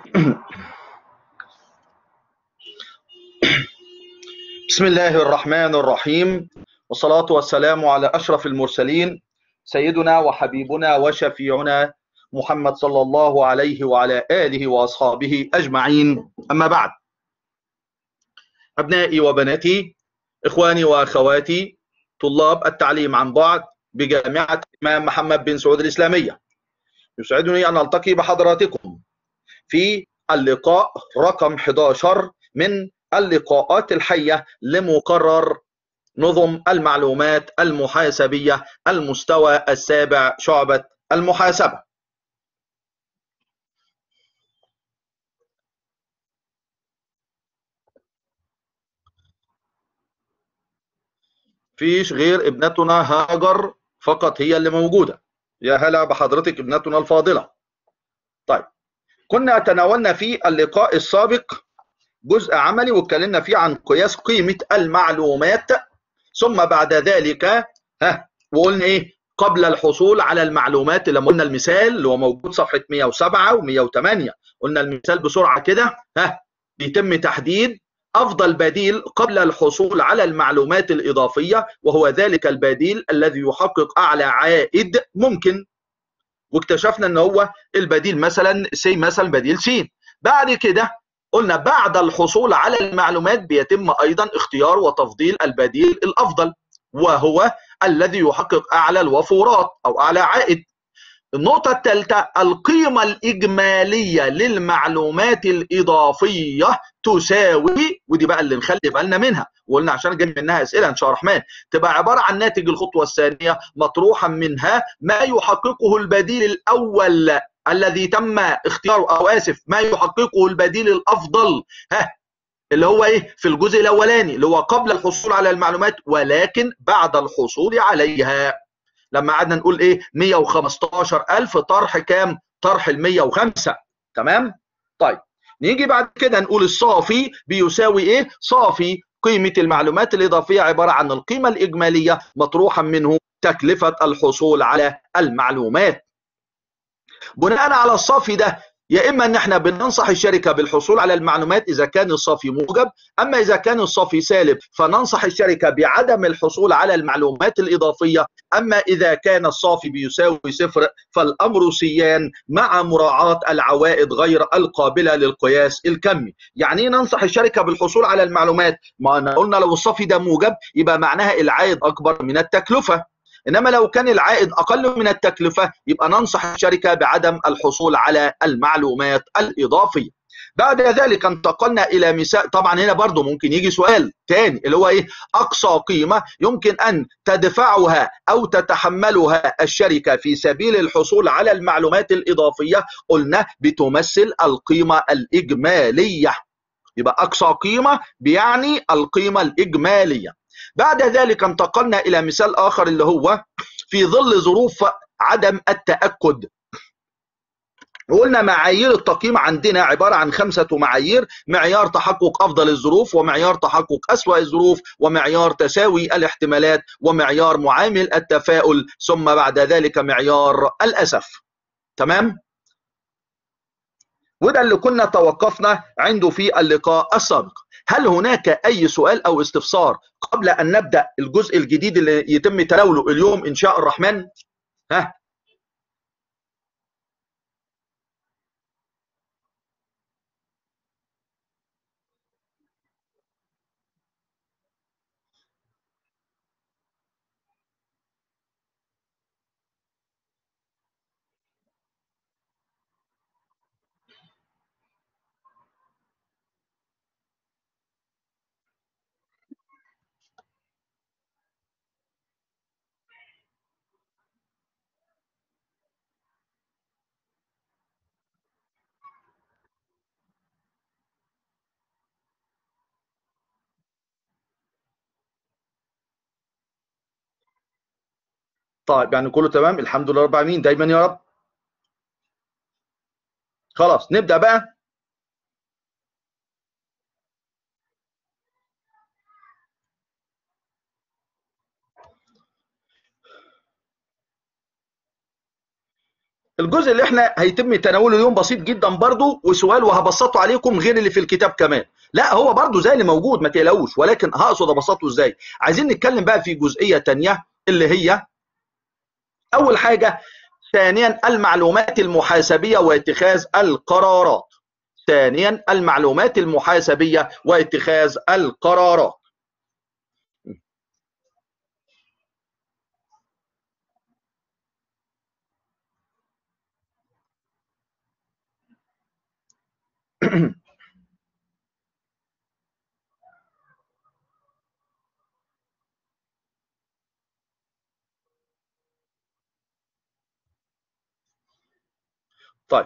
بسم الله الرحمن الرحيم والصلاة والسلام على أشرف المرسلين سيدنا وحبيبنا وشفيعنا محمد صلى الله عليه وعلى آله وأصحابه أجمعين أما بعد أبنائي وبناتي إخواني وأخواتي طلاب التعليم عن بعد بجامعة الإمام محمد بن سعود الإسلامية يسعدني أن ألتقي بحضراتكم في اللقاء رقم 11 من اللقاءات الحية لمقرر نظم المعلومات المحاسبية المستوى السابع شعبة المحاسبة فيش غير ابنتنا هاجر فقط هي اللي موجودة يا هلا بحضرتك ابنتنا الفاضلة طيب كنا تناولنا في اللقاء السابق جزء عملي واتكلمنا فيه عن قياس قيمة المعلومات ثم بعد ذلك ها وقلنا ايه قبل الحصول على المعلومات لما قلنا المثال اللي هو موجود صفحة 107 و108 قلنا المثال بسرعة كده ها بيتم تحديد أفضل بديل قبل الحصول على المعلومات الإضافية وهو ذلك البديل الذي يحقق أعلى عائد ممكن واكتشفنا ان هو البديل مثلا سي مثلا بديل س بعد كده قلنا بعد الحصول على المعلومات بيتم ايضا اختيار وتفضيل البديل الافضل وهو الذي يحقق اعلى الوفورات او اعلى عائد النقطة الثالثة القيمة الإجمالية للمعلومات الإضافية تساوي ودي بقى اللي نخلي بالنا منها وقلنا عشان جاي منها أسئلة إن شاء الله الرحمن تبقى عبارة عن ناتج الخطوة الثانية مطروحا منها ما يحققه البديل الأول الذي تم اختياره أو آسف ما يحققه البديل الأفضل ها اللي هو ايه في الجزء الاولاني اللي هو قبل الحصول على المعلومات ولكن بعد الحصول عليها لما قعدنا نقول ايه 115000 طرح كام طرح ال 105 تمام طيب نيجي بعد كده نقول الصافي بيساوي ايه صافي قيمة المعلومات الإضافية عبارة عن القيمة الإجمالية مطروحا منه تكلفة الحصول على المعلومات بناء على الصافي ده يا اما ان احنا بننصح الشركه بالحصول على المعلومات اذا كان الصافي موجب اما اذا كان الصافي سالب فننصح الشركه بعدم الحصول على المعلومات الاضافيه اما اذا كان الصافي بيساوي صفر فالامر سيان مع مراعاه العوائد غير القابله للقياس الكمي يعني ايه ننصح الشركه بالحصول على المعلومات ما قلنا لو الصافي ده موجب يبقى معناها العائد اكبر من التكلفه انما لو كان العائد اقل من التكلفه يبقى ننصح الشركه بعدم الحصول على المعلومات الاضافيه بعد ذلك انتقلنا الى مثال طبعا هنا برضو ممكن يجي سؤال تاني اللي هو ايه اقصى قيمه يمكن ان تدفعها او تتحملها الشركه في سبيل الحصول على المعلومات الاضافيه قلنا بتمثل القيمه الاجماليه يبقى اقصى قيمه بيعني القيمه الاجماليه بعد ذلك انتقلنا الى مثال اخر اللي هو في ظل ظروف عدم التاكد وقلنا معايير التقييم عندنا عبارة عن خمسة معايير معيار تحقق أفضل الظروف ومعيار تحقق أسوأ الظروف ومعيار تساوي الاحتمالات ومعيار معامل التفاؤل ثم بعد ذلك معيار الأسف تمام؟ وده اللي كنا توقفنا عنده في اللقاء السابق هل هناك أي سؤال أو استفسار قبل أن نبدأ الجزء الجديد اللي يتم تناوله اليوم إن شاء الرحمن ها طيب يعني كله تمام الحمد لله رب العالمين دايما يا رب خلاص نبدأ بقى الجزء اللي احنا هيتم تناوله اليوم بسيط جدا برضو وسؤال وهبسطه عليكم غير اللي في الكتاب كمان لا هو برضو زي اللي موجود ما تقلقوش ولكن هقصد ابسطه ازاي عايزين نتكلم بقى في جزئيه تانية اللي هي اول حاجه ثانيا المعلومات المحاسبيه واتخاذ القرارات ثانيا المعلومات المحاسبيه واتخاذ القرارات طيب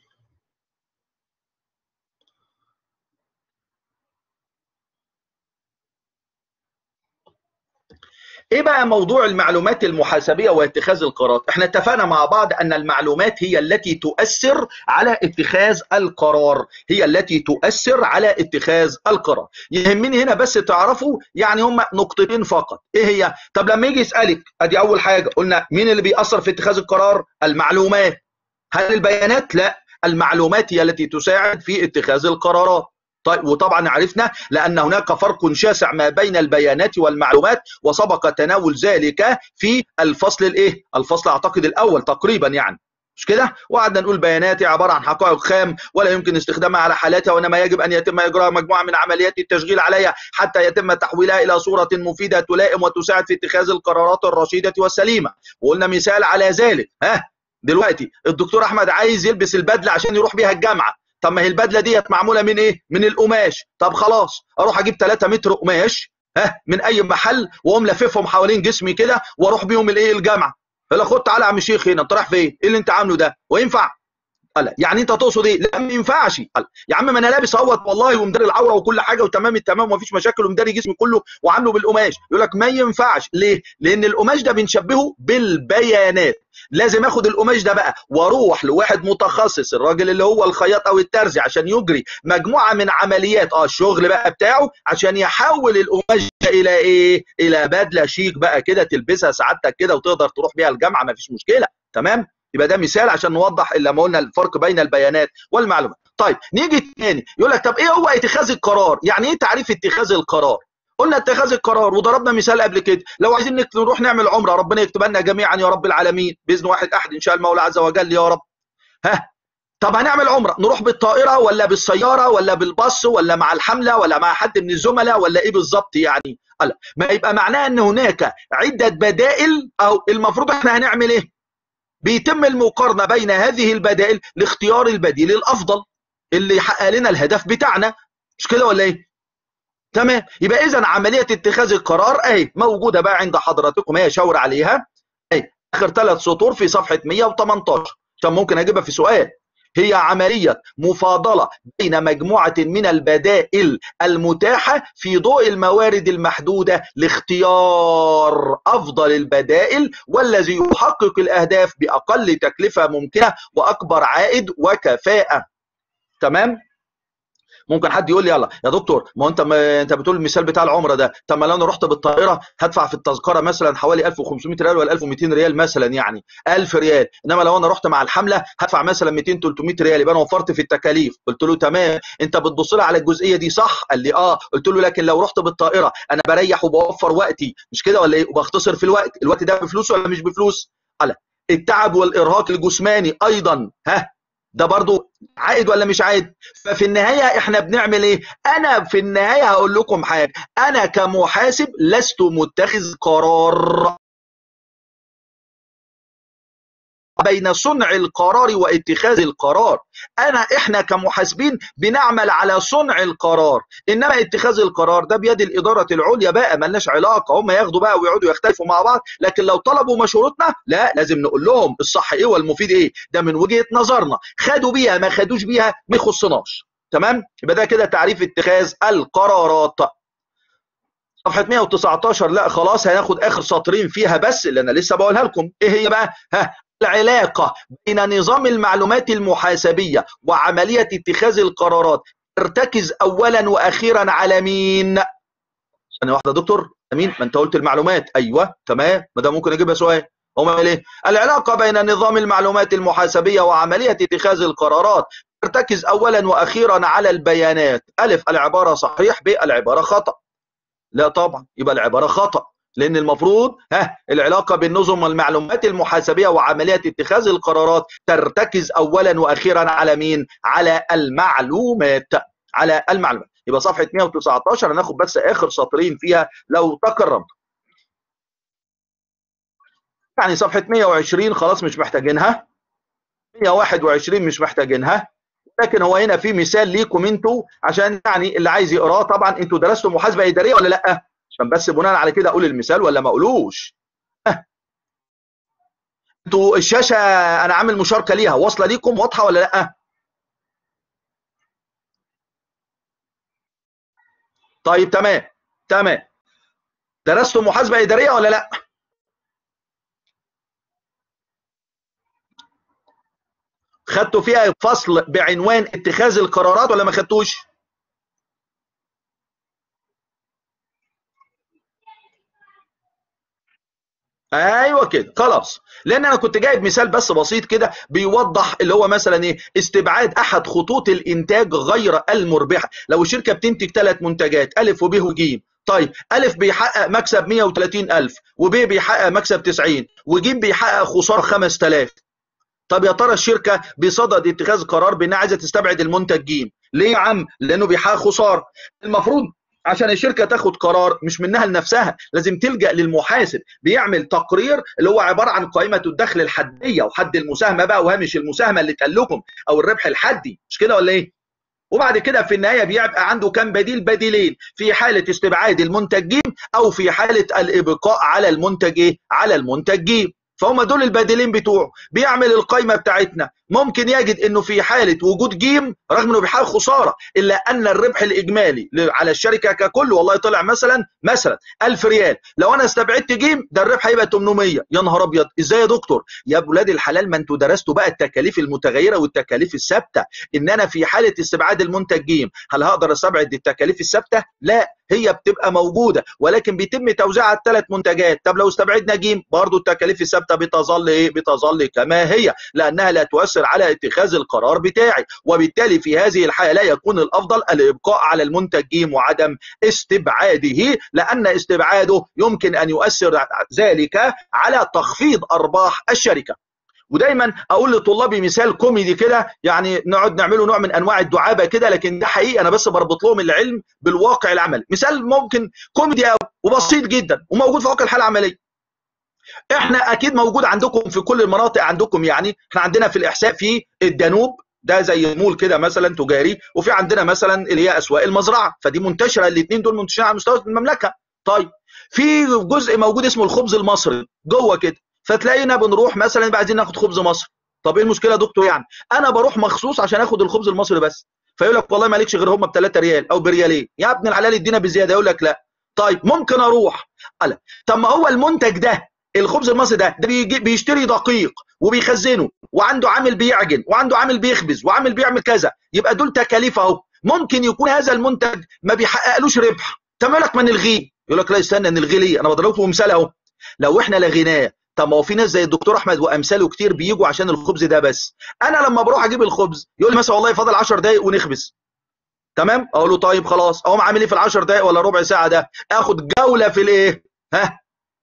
ايه بقى موضوع المعلومات المحاسبيه واتخاذ القرارات احنا اتفقنا مع بعض ان المعلومات هي التي تؤثر على اتخاذ القرار هي التي تؤثر على اتخاذ القرار يهمني هنا بس تعرفوا يعني هم نقطتين فقط ايه هي طب لما يجي يسالك ادي اول حاجه قلنا مين اللي بيأثر في اتخاذ القرار المعلومات هل البيانات لا المعلومات هي التي تساعد في اتخاذ القرارات طيب وطبعا عرفنا لان هناك فرق شاسع ما بين البيانات والمعلومات وسبق تناول ذلك في الفصل الايه الفصل اعتقد الاول تقريبا يعني مش كده وقعدنا نقول بياناتي عباره عن حقائق خام ولا يمكن استخدامها على حالاتها وانما يجب ان يتم اجراء مجموعه من عمليات التشغيل عليها حتى يتم تحويلها الى صوره مفيده تلائم وتساعد في اتخاذ القرارات الرشيده والسليمه وقلنا مثال على ذلك ها دلوقتي الدكتور احمد عايز يلبس البدله عشان يروح بيها الجامعه طب ما هي البدله ديت معموله من ايه من القماش طب خلاص اروح اجيب 3 متر قماش ها من اي محل واقوم لففهم حوالين جسمي كده واروح بيهم الايه الجامعه فلا خد تعالى يا عم شيخ هنا انت رايح فين ايه اللي انت عامله ده وينفع قال يعني انت تقصد ايه لا ما ينفعش قال يا عم ما انا لابس اهوت والله ومداري العوره وكل حاجه وتمام التمام ومفيش مشاكل ومداري جسمي كله وعامله بالقماش يقول لك ما ينفعش ليه لان القماش ده بنشبهه بالبيانات لازم اخد القماش ده بقى واروح لواحد متخصص الراجل اللي هو الخياط او الترزي عشان يجري مجموعه من عمليات اه الشغل بقى بتاعه عشان يحول القماش ده الى ايه الى بدله شيك بقى كده تلبسها سعادتك كده وتقدر تروح بيها الجامعه مفيش مشكله تمام يبقى ده مثال عشان نوضح لما قلنا الفرق بين البيانات والمعلومات طيب نيجي تاني يقول لك طب ايه هو اتخاذ القرار يعني ايه تعريف اتخاذ القرار قلنا اتخاذ القرار وضربنا مثال قبل كده لو عايزين نروح نعمل عمره ربنا يكتب لنا جميعا يا رب العالمين باذن واحد احد ان شاء المولى عز وجل يا رب ها طب هنعمل عمره نروح بالطائره ولا بالسياره ولا بالباص ولا مع الحمله ولا مع حد من الزملاء ولا ايه بالظبط يعني لا ما يبقى معناه ان هناك عده بدائل او المفروض احنا هنعمل ايه بيتم المقارنه بين هذه البدائل لاختيار البديل الافضل اللي يحقق لنا الهدف بتاعنا مش كده ولا ايه تمام يبقى اذا عمليه اتخاذ القرار اهي موجوده بقى عند حضراتكم هي شاور عليها اهي اخر ثلاث سطور في صفحه 118 عشان ممكن اجيبها في سؤال هي عملية مفاضلة بين مجموعة من البدائل المتاحة في ضوء الموارد المحدودة لاختيار أفضل البدائل والذي يحقق الأهداف بأقل تكلفة ممكنة وأكبر عائد وكفاءة تمام؟ ممكن حد يقول لي يلا يا دكتور ما انت ما انت بتقول المثال بتاع العمره ده طب ما لو انا رحت بالطائره هدفع في التذكره مثلا حوالي 1500 ريال ولا 1200 ريال مثلا يعني 1000 ريال انما لو انا رحت مع الحمله هدفع مثلا 200 300 ريال يبقى انا وفرت في التكاليف قلت له تمام انت بتبص لي على الجزئيه دي صح قال لي اه قلت له لكن لو رحت بالطائره انا بريح وبوفر وقتي مش كده ولا ايه وبختصر في الوقت الوقت ده بفلوس ولا مش بفلوس قال التعب والارهاق الجسماني ايضا ها ده برضو عائد ولا مش عائد ففي النهاية احنا بنعمل ايه انا في النهاية هقول لكم حاجة انا كمحاسب لست متخذ قرار بين صنع القرار واتخاذ القرار انا احنا كمحاسبين بنعمل على صنع القرار انما اتخاذ القرار ده بيد الاداره العليا بقى ملناش علاقه هم ياخدوا بقى ويقعدوا يختلفوا مع بعض لكن لو طلبوا مشورتنا لا لازم نقول لهم الصح ايه والمفيد ايه ده من وجهه نظرنا خدوا بيها ما خدوش بيها ما يخصناش تمام يبقى ده كده تعريف اتخاذ القرارات صفحه 119 لا خلاص هناخد اخر سطرين فيها بس اللي انا لسه بقولها لكم ايه هي بقى ها العلاقة بين نظام المعلومات المحاسبية وعملية اتخاذ القرارات ترتكز أولا وأخيرا على مين؟ ثانية واحدة دكتور مين؟ ما أنت قلت المعلومات أيوه تمام ما ده ممكن أجيبها سؤال هم ليه؟ العلاقة بين نظام المعلومات المحاسبية وعملية اتخاذ القرارات ترتكز أولا وأخيرا على البيانات ألف العبارة صحيح ب العبارة خطأ لا طبعا يبقى العبارة خطأ لان المفروض ها العلاقه بين نظم المعلومات المحاسبيه وعمليه اتخاذ القرارات ترتكز اولا واخيرا على مين على المعلومات على المعلومات يبقى صفحه 119 هناخد بس اخر سطرين فيها لو تكرمت يعني صفحه 120 خلاص مش محتاجينها 121 مش محتاجينها لكن هو هنا في مثال ليكم انتوا عشان يعني اللي عايز يقراه طبعا انتوا درستوا محاسبه اداريه ولا لا عشان بس بناء على كده اقول المثال ولا ما اقولوش انتوا الشاشه انا عامل مشاركه ليها واصله ليكم واضحه ولا لا طيب تمام تمام درستوا محاسبه اداريه ولا لا خدتوا فيها فصل بعنوان اتخاذ القرارات ولا ما خدتوش ايوه كده خلاص لان انا كنت جايب مثال بس بسيط كده بيوضح اللي هو مثلا ايه استبعاد احد خطوط الانتاج غير المربحه لو الشركه بتنتج ثلاث منتجات الف وب وج طيب الف بيحقق مكسب 130000 وب بيحقق مكسب 90 وج بيحقق خساره 5000 طب يا ترى الشركه بصدد اتخاذ قرار بانها عايزه تستبعد المنتج ج ليه يا عم لانه بيحقق خساره المفروض عشان الشركه تاخد قرار مش منها لنفسها لازم تلجا للمحاسب بيعمل تقرير اللي هو عباره عن قائمه الدخل الحديه وحد المساهمه بقى وهامش المساهمه اللي اتقال لكم او الربح الحدي مش كده ولا ايه وبعد كده في النهايه بيبقى عنده كام بديل بديلين في حاله استبعاد المنتج ج او في حاله الابقاء على المنتج ايه على المنتج ج فهم دول البديلين بتوعه بيعمل القائمه بتاعتنا ممكن يجد انه في حاله وجود جيم رغم انه بيحقق خساره الا ان الربح الاجمالي على الشركه ككل والله طلع مثلا مثلا 1000 ريال لو انا استبعدت جيم ده الربح هيبقى 800 يا نهار ابيض ازاي يا دكتور يا ولاد الحلال ما انتوا درستوا بقى التكاليف المتغيره والتكاليف الثابته ان انا في حاله استبعاد المنتج جيم هل هقدر استبعد التكاليف الثابته لا هي بتبقى موجوده ولكن بيتم توزيعها على الثلاث منتجات طب لو استبعدنا جيم برضه التكاليف الثابته بتظل ايه بتظل كما هي لانها لا تؤثر على اتخاذ القرار بتاعي وبالتالي في هذه الحاله يكون الافضل الابقاء على المنتج ج وعدم استبعاده لان استبعاده يمكن ان يؤثر ذلك على تخفيض ارباح الشركه ودايما اقول لطلابي مثال كوميدي كده يعني نقعد نعمله نوع من انواع الدعابه كده لكن ده حقيقي انا بس بربط لهم العلم بالواقع العملي مثال ممكن كوميدي قوي وبسيط جدا وموجود في واقع الحاله العمليه احنا اكيد موجود عندكم في كل المناطق عندكم يعني احنا عندنا في الاحساء في الدانوب ده زي مول كده مثلا تجاري وفي عندنا مثلا اللي هي اسواق المزرعه فدي منتشره الاثنين دول منتشرين على مستوى المملكه طيب في جزء موجود اسمه الخبز المصري جوه كده فتلاقينا بنروح مثلا يبقى عايزين ناخد خبز مصري طب ايه المشكله يا دكتور يعني انا بروح مخصوص عشان اخد الخبز المصري بس فيقول لك والله مالكش غير هم ب 3 ريال او بريالين يا ابن الحلال ادينا بزياده يقول لك لا طيب ممكن اروح قال طب ما هو المنتج ده الخبز المصري ده ده بيجي بيشتري دقيق وبيخزنه وعنده عامل بيعجن وعنده عامل بيخبز وعامل بيعمل كذا يبقى دول تكاليف اهو ممكن يكون هذا المنتج ما بيحققلوش ربح طب لك ما نلغيه يقول لك لا استنى نلغيه ليه انا بضرب لكم مثال اهو لو احنا لغيناه طب ما هو في ناس زي الدكتور احمد وامثاله كتير بيجوا عشان الخبز ده بس انا لما بروح اجيب الخبز يقول لي مثلا والله فاضل 10 دقايق ونخبز تمام اقول له طيب خلاص اقوم عامل ايه في ال10 دقايق ولا ربع ساعه ده اخد جوله في الايه ها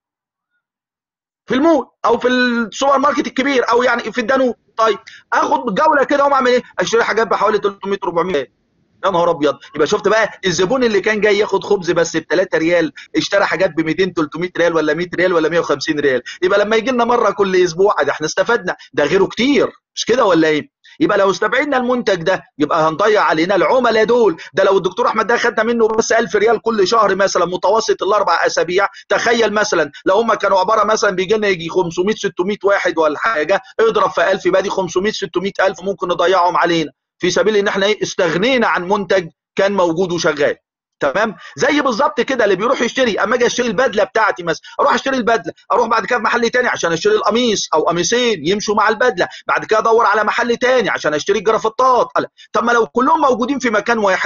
في المول او في السوبر ماركت الكبير او يعني في الدانوب طيب اخد جوله كده اقوم اعمل ايه اشتري حاجات بحوالي 300 400 يا نهار ابيض يبقى شفت بقى الزبون اللي كان جاي ياخد خبز بس ب 3 ريال اشترى حاجات ب 200 300 ريال ولا 100 ريال ولا 150 ريال يبقى لما يجي لنا مره كل اسبوع ده احنا استفدنا ده غيره كتير مش كده ولا ايه يبقى لو استبعدنا المنتج ده يبقى هنضيع علينا العملاء دول ده لو الدكتور احمد ده خدنا منه بس 1000 ريال كل شهر مثلا متوسط الاربع اسابيع تخيل مثلا لو هم كانوا عباره مثلا بيجي لنا يجي 500 600 واحد ولا حاجه اضرب في 1000 يبقى دي 500 600 الف ممكن نضيعهم علينا في سبيل ان احنا ايه استغنينا عن منتج كان موجود وشغال تمام زي بالظبط كده اللي بيروح يشتري اما اجي اشتري البدله بتاعتي مثلا اروح اشتري البدله اروح بعد كده في محل تاني عشان اشتري القميص او قميصين يمشوا مع البدله بعد كده ادور على محل تاني عشان اشتري الجرافطات طب ما لو كلهم موجودين في مكان واحد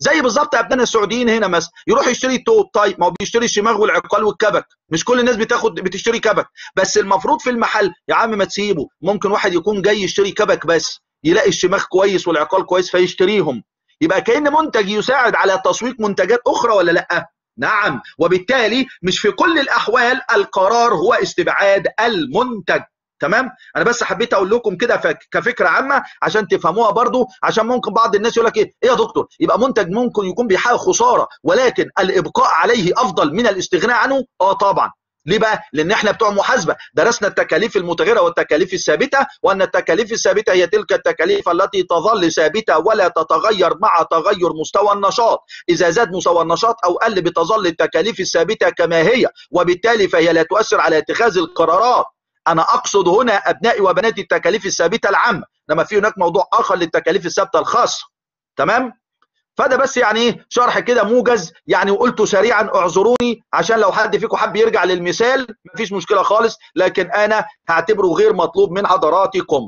زي بالظبط ابنائنا السعوديين هنا مثلا يروح يشتري توب طيب ما هو بيشتري الشماغ والعقال والكبك مش كل الناس بتاخد بتشتري كبك بس المفروض في المحل يا عم ما تسيبه ممكن واحد يكون جاي يشتري كبك بس يلاقي الشماغ كويس والعقال كويس فيشتريهم يبقى كأن منتج يساعد على تسويق منتجات أخرى ولا لأ؟ نعم وبالتالي مش في كل الأحوال القرار هو استبعاد المنتج تمام انا بس حبيت اقول لكم كده كفكره عامه عشان تفهموها برضو عشان ممكن بعض الناس يقول لك ايه ايه يا دكتور يبقى منتج ممكن يكون بيحقق خساره ولكن الابقاء عليه افضل من الاستغناء عنه اه طبعا ليه بقى؟ لأن احنا بتوع محاسبة درسنا التكاليف المتغيرة والتكاليف الثابتة وأن التكاليف الثابتة هي تلك التكاليف التي تظل ثابتة ولا تتغير مع تغير مستوى النشاط إذا زاد مستوى النشاط أو قل بتظل التكاليف الثابتة كما هي وبالتالي فهي لا تؤثر على اتخاذ القرارات أنا أقصد هنا أبنائي وبناتي التكاليف الثابتة العامة إنما في هناك موضوع آخر للتكاليف الثابتة الخاصة تمام؟ فده بس يعني ايه شرح كده موجز يعني وقلته سريعا اعذروني عشان لو حد فيكم حب يرجع للمثال مفيش مشكله خالص لكن انا هعتبره غير مطلوب من حضراتكم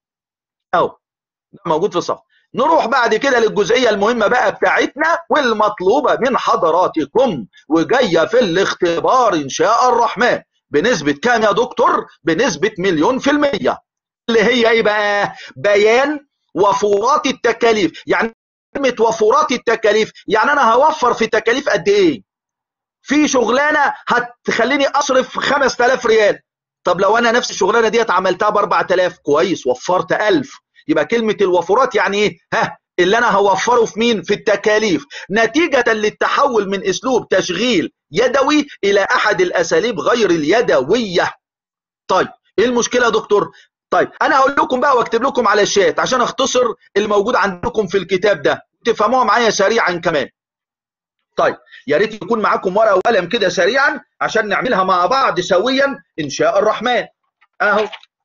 اهو موجود في الصف نروح بعد كده للجزئيه المهمه بقى بتاعتنا والمطلوبه من حضراتكم وجايه في الاختبار ان شاء الرحمن بنسبه كام يا دكتور بنسبه مليون في الميه اللي هي ايه بقى بيان وفورات التكاليف يعني كلمه وفورات التكاليف يعني انا هوفر في تكاليف قد ايه في شغلانه هتخليني اصرف 5000 ريال طب لو انا نفس الشغلانه ديت عملتها ب 4000 كويس وفرت 1000 يبقى كلمه الوفورات يعني ايه ها اللي انا هوفره في مين في التكاليف نتيجه للتحول من اسلوب تشغيل يدوي الى احد الاساليب غير اليدويه طيب ايه المشكله يا دكتور طيب انا هقول لكم بقى واكتب لكم على الشات عشان اختصر الموجود عندكم في الكتاب ده تفهموها معايا سريعا كمان طيب يا ريت يكون معاكم ورقه وقلم كده سريعا عشان نعملها مع بعض سويا ان شاء الرحمن اهو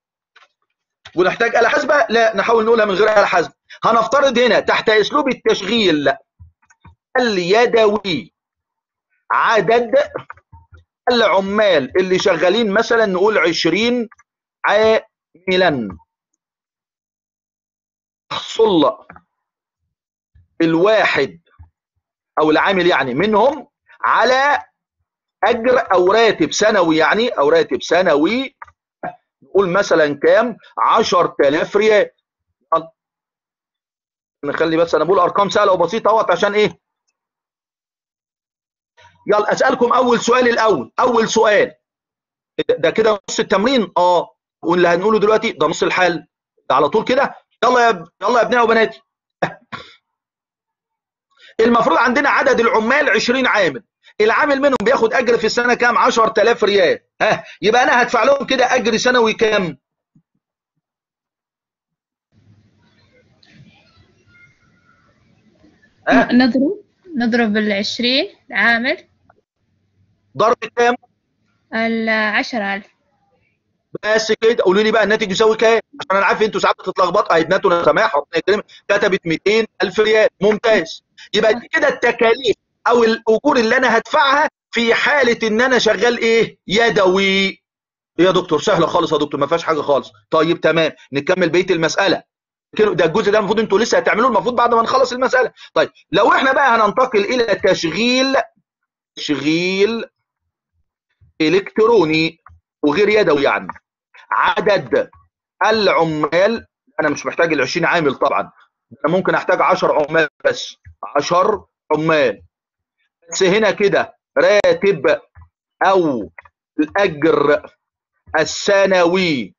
ونحتاج آلة حاسبة؟ لا نحاول نقولها من غير آلة حاسبة. هنفترض هنا تحت أسلوب التشغيل اليدوي عدد العمال اللي شغالين مثلا نقول 20 عاملا يحصل الواحد او العامل يعني منهم على اجر او راتب سنوي يعني او راتب سنوي نقول مثلا كام 10000 ريال نخلي بس انا بقول ارقام سهله وبسيطه اهوت عشان ايه يلا اسالكم اول سؤال الاول اول سؤال ده كده نص التمرين اه واللي هنقوله دلوقتي ده نص الحل ده على طول كده يلا يا يلا يا ابنائي وبناتي المفروض عندنا عدد العمال 20 عامل العامل منهم بياخد اجر في السنه كام 10000 ريال ها يبقى انا هدفع لهم كده اجر سنوي كام ها نضرب نضرب بال 20 عامل ضرب كام ال 10000 بس كده قولوا لي بقى الناتج يساوي كام عشان انا عارف انتوا ساعات بتتلخبطوا هيدناتوا سماح ربنا يكرمك كتبت 200000 ريال ممتاز يبقى دي كده التكاليف او الاجور اللي انا هدفعها في حاله ان انا شغال ايه يدوي ايه يا دكتور سهله خالص يا دكتور ما فيهاش حاجه خالص طيب تمام نكمل بقيه المساله ده الجزء ده المفروض انتوا لسه هتعملوه المفروض بعد ما نخلص المساله طيب لو احنا بقى هننتقل الى تشغيل تشغيل الكتروني وغير يدوي يعني عدد العمال انا مش محتاج ال 20 عامل طبعا انا ممكن احتاج 10 عمال بس 10 عمال بس هنا كده راتب او الاجر السنوي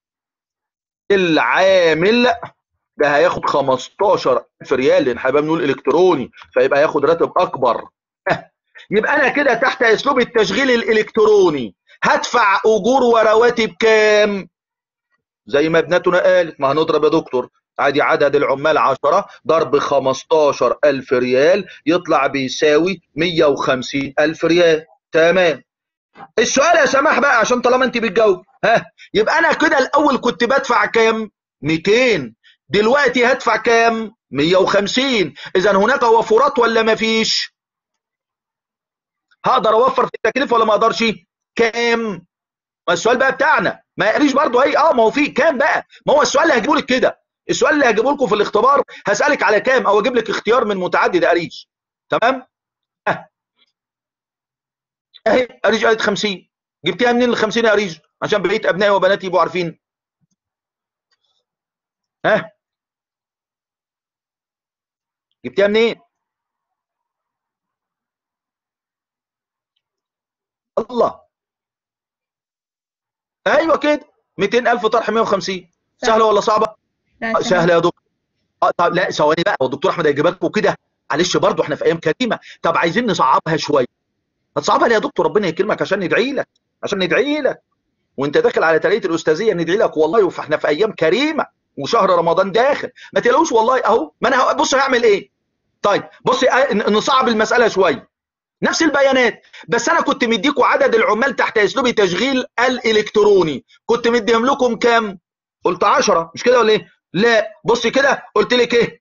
العامل ده هياخد 15000 ريال لان احنا بنقول الكتروني فيبقى هياخد راتب اكبر يبقى انا كده تحت اسلوب التشغيل الالكتروني هدفع اجور ورواتب كام زي ما ابنتنا قالت ما هنضرب يا دكتور عادي عدد العمال 10 ضرب 15000 ريال يطلع بيساوي 150000 ريال تمام السؤال يا سماح بقى عشان طالما انت بتجاوب ها يبقى انا كده الاول كنت بدفع كام 200 دلوقتي هدفع كام 150 اذا هناك وفرات ولا ما فيش هقدر اوفر في التكليف ولا ما اقدرش كام ما السؤال بقى بتاعنا ما يقريش برضه اي اه ما هو في كام بقى ما هو السؤال اللي هجيبه لك كده السؤال اللي هجيبه لكم في الاختبار هسالك على كام او اجيب لك اختيار من متعدد قريش تمام اه اهي اريج قالت 50 جبتيها منين ال 50 يا اريج عشان بقيه ابنائي وبناتي يبقوا عارفين ها جبتيها منين الله ايوه كده 200000 طرح 150 سهله ولا صعبه لا سهله يا دكتور اه طب لا ثواني بقى هو الدكتور احمد هيجيب لكم كده معلش برضه احنا في ايام كريمه طب عايزين نصعبها شويه هتصعبها ليه يا دكتور ربنا يكرمك عشان ندعي لك عشان ندعي لك وانت داخل على ترقيه الاستاذيه ندعي لك والله فاحنا في ايام كريمه وشهر رمضان داخل ما تقلقوش والله اهو ما انا بص هعمل ايه طيب بص نصعب المساله شويه نفس البيانات بس انا كنت مديكم عدد العمال تحت اسلوب تشغيل الالكتروني كنت مديهم لكم كام قلت 10 مش كده ولا ايه لا بص كده قلت لك ايه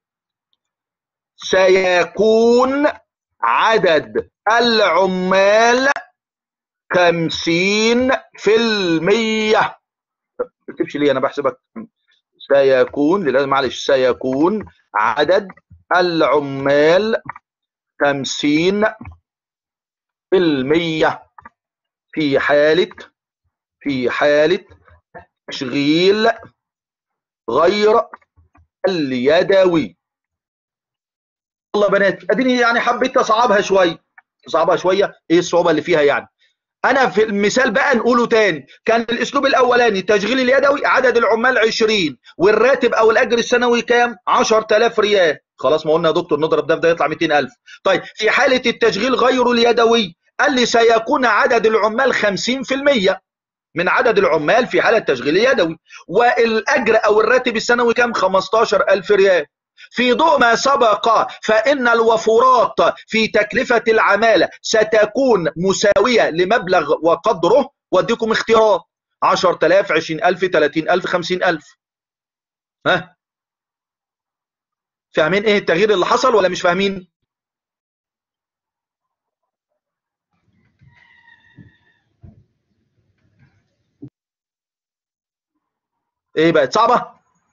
سيكون عدد العمال خمسين في المية ما تكتبش ليه انا بحسبك سيكون لازم معلش سيكون عدد العمال خمسين في المية في حالة في حالة تشغيل غير اليدوي والله بنات اديني يعني حبيت اصعبها شويه اصعبها شويه ايه الصعوبه اللي فيها يعني انا في المثال بقى نقوله تاني كان الاسلوب الاولاني تشغيل اليدوي عدد العمال 20 والراتب او الاجر السنوي كام 10000 ريال خلاص ما قلنا يا دكتور نضرب ده في ده يطلع 200000 طيب في حاله التشغيل غير اليدوي قال لي سيكون عدد العمال 50% من عدد العمال في حاله تشغيل يدوي والاجر او الراتب السنوي كام 15000 ريال في ضوء ما سبق فإن الوفرات في تكلفة العمالة ستكون مساوية لمبلغ وقدره واديكم اختيارات 10000 20000 30000 50000 ها فاهمين ايه التغيير اللي حصل ولا مش فاهمين ايه بقت صعبه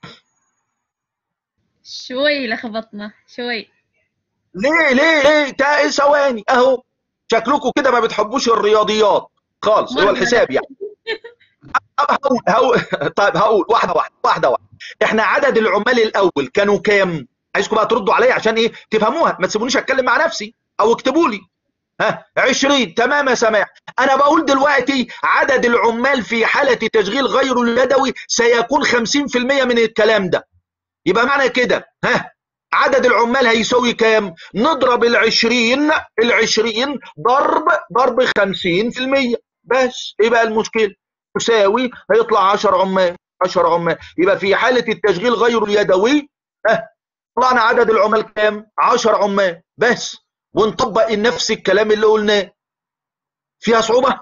شوي لخبطنا شوي ليه ليه ليه تا ثواني اهو شكلكم كده ما بتحبوش الرياضيات خالص هو الحساب يعني هقول هقول طيب هقول واحده واحده واحده واحده احنا عدد العمال الاول كانوا كام عايزكم بقى تردوا عليا عشان ايه تفهموها ما تسيبونيش اتكلم مع نفسي او اكتبوا لي ها 20 تمام يا سماح انا بقول دلوقتي عدد العمال في حاله تشغيل غير اليدوي سيكون 50% من الكلام ده يبقى معنى كده ها عدد العمال هيساوي كام نضرب العشرين العشرين ضرب ضرب خمسين في المية بس ايه بقى المشكلة تساوي هيطلع عشر عمال عشر عمال يبقى في حالة التشغيل غير اليدوي ها طلعنا عدد العمال كام عشر عمال بس ونطبق نفس الكلام اللي قلناه فيها صعوبة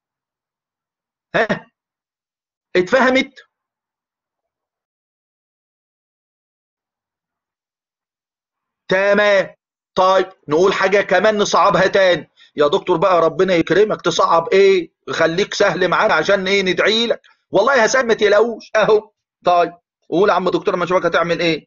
ها اتفهمت تمام طيب نقول حاجه كمان نصعبها تاني يا دكتور بقى ربنا يكرمك تصعب ايه خليك سهل معانا عشان ايه ندعي لك والله هسام ما تقلقوش اهو طيب قول يا عم دكتور ما اشوفك هتعمل ايه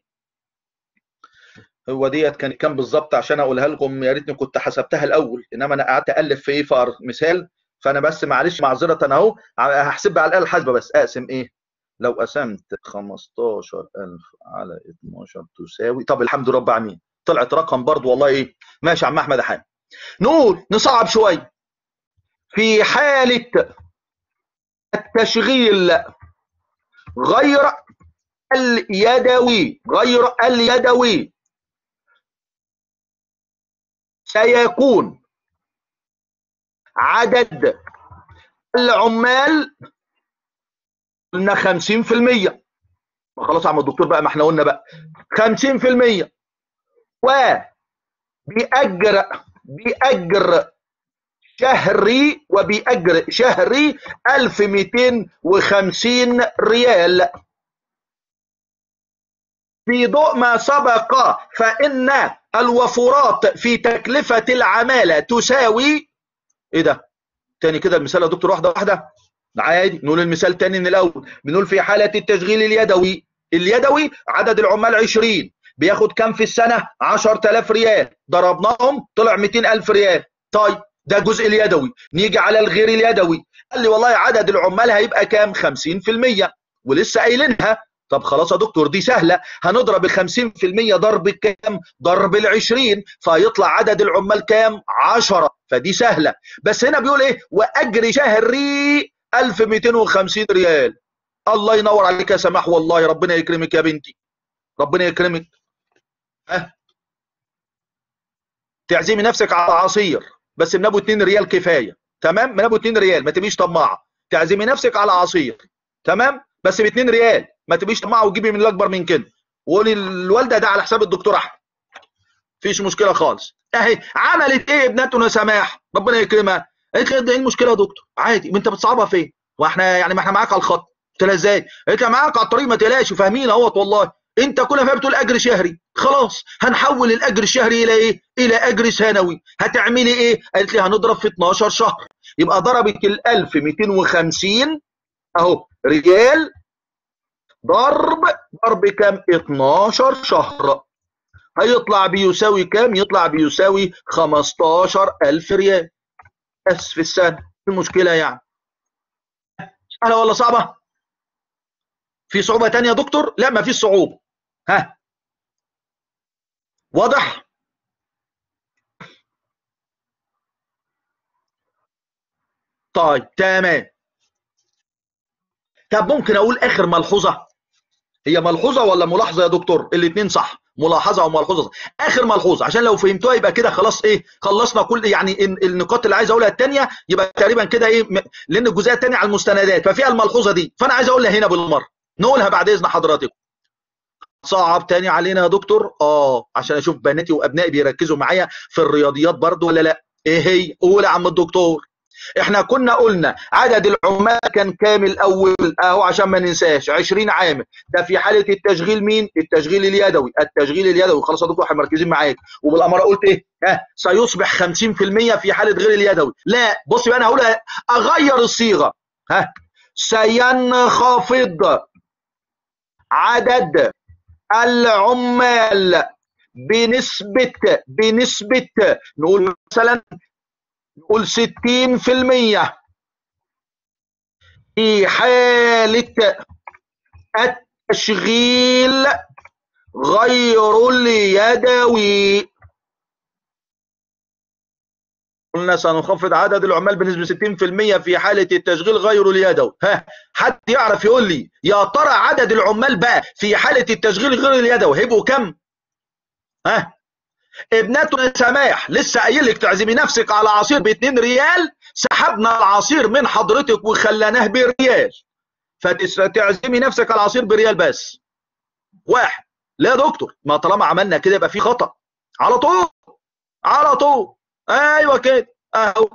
هو ديت كان كام بالظبط عشان اقولها لكم يا ريتني كنت حسبتها الاول انما انا قعدت الف في ايه فار مثال فانا بس معلش معذره انا اهو هحسبها على الاله الحاسبه بس اقسم ايه لو قسمت 15000 على 12 تساوي طب الحمد لله رب العالمين طلعت رقم برضه والله ايه ماشي يا عم احمد حامد نقول نصعب شويه في حاله التشغيل غير اليدوي غير اليدوي سيكون عدد العمال قلنا 50% خلاص يا عم الدكتور بقى ما احنا قلنا بقى 50% وبأجر بأجر شهري وبأجر شهري 1250 ريال في ضوء ما سبق فإن الوفرات في تكلفة العمالة تساوي ايه ده تاني كده المثال يا دكتور واحدة واحدة عادي نقول المثال تاني من الأول بنقول في حالة التشغيل اليدوي اليدوي عدد العمال 20 بياخد كام في السنه 10000 ريال ضربناهم طلع 200000 ريال طيب ده الجزء اليدوي نيجي على الغير اليدوي قال لي والله عدد العمال هيبقى كام 50% ولسه قايلينها طب خلاص يا دكتور دي سهله هنضرب ال 50% ضرب كام ضرب ال 20 فيطلع عدد العمال كام 10 فدي سهله بس هنا بيقول ايه واجر شهري 1250 ريال الله ينور عليك يا سماح والله ربنا يكرمك يا بنتي ربنا يكرمك أه. تعزمي نفسك على عصير بس من ابو 2 ريال كفايه تمام من ابو 2 ريال ما تبقيش طماعه تعزمي نفسك على عصير تمام بس ب 2 ريال ما تبقيش طماعه وتجيبي من الاكبر من كده وقولي الوالده ده على حساب الدكتور احمد مفيش مشكله خالص اهي عملت ايه ابنتنا سماح ربنا يكرمها قالت لي ايه المشكله يا دكتور عادي انت بتصعبها فين واحنا يعني ما احنا معاك على الخط قلت لها ازاي قالت لي معاك على الطريق ما تقلقش فاهمين اهوت والله انت كل ما بتقول اجر شهري خلاص هنحول الاجر الشهري الى ايه الى اجر سنوي هتعملي ايه قالت لي هنضرب في 12 شهر يبقى ضربت ال 1250 اهو ريال ضرب ضرب كام 12 شهر هيطلع بيساوي كام يطلع بيساوي 15000 ريال بس في السنه المشكله يعني سهله ولا صعبه في صعوبه تانية يا دكتور لا ما فيش صعوبه ها واضح طيب تمام طب ممكن اقول اخر ملحوظه هي ملحوظه ولا ملاحظه يا دكتور الاثنين صح ملاحظه وملحوظه صح. اخر ملحوظه عشان لو فهمتوها يبقى كده خلاص ايه خلصنا كل يعني النقاط اللي عايز اقولها الثانيه يبقى تقريبا كده ايه لان الجزئيه الثانيه على المستندات ففيها الملحوظه دي فانا عايز اقولها هنا بالمره نقولها بعد اذن حضراتكم صعب تاني علينا يا دكتور اه عشان اشوف بناتي وابنائي بيركزوا معايا في الرياضيات برضو ولا لا ايه هي قول يا عم الدكتور احنا كنا قلنا عدد العمال كان كام الاول اهو عشان ما ننساش 20 عامل ده في حاله التشغيل مين التشغيل اليدوي التشغيل اليدوي خلاص يا دكتور احنا مركزين معاك وبالاماره قلت ايه ها سيصبح 50% في حاله غير اليدوي لا بص بقى انا هقول اغير الصيغه ها سينخفض عدد العمال بنسبة بنسبة نقول مثلا نقول 60% في حالة التشغيل غير اليدوي قلنا سنخفض عدد العمال بنسبة 60% في حالة التشغيل غير اليدوي ها حد يعرف يقول لي يا ترى عدد العمال بقى في حالة التشغيل غير اليدوي هيبقوا كم ها ابنتنا سماح لسه قايل لك تعزمي نفسك على عصير ب 2 ريال سحبنا العصير من حضرتك وخليناه بريال فتعزمي نفسك على العصير بريال بس واحد لا يا دكتور ما طالما عملنا كده يبقى في خطأ على طول على طول ايوه كده اهو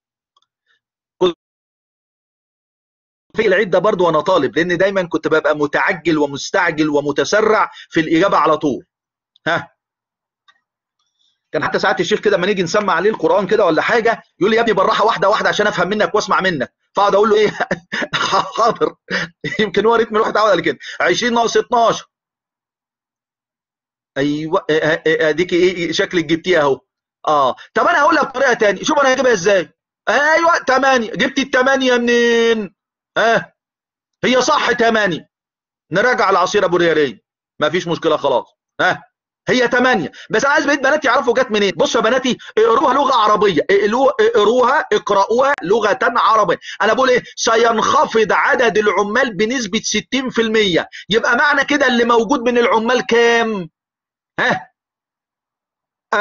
في العيد ده برضو وانا طالب لان دايما كنت ببقى متعجل ومستعجل ومتسرع في الاجابه على طول ها كان حتى ساعات الشيخ كده لما نيجي نسمع عليه القران كده ولا حاجه يقول لي يا ابني بالراحه واحده واحده عشان افهم منك واسمع منك فاقعد اقول له ايه حاضر يمكن هو رتم الواحد عود على كده 20 ناقص 12 ايوه اديك ايه شكلك جبتيها اهو اه طب انا هقول لك طريقه ثانيه شوف انا هجيبها ازاي ايوه 8 جبت الثمانيه منين اه هي صح 8 نراجع العصير ابو ريالين مفيش مشكله خلاص ها آه. هي 8 بس انا عايز بقيت بناتي يعرفوا جت منين بصوا يا بناتي اقروها لغه عربيه اقروها اقراوها لغه عربيه انا بقول ايه سينخفض عدد العمال بنسبه 60% يبقى معنى كده اللي موجود من العمال كام ها 40%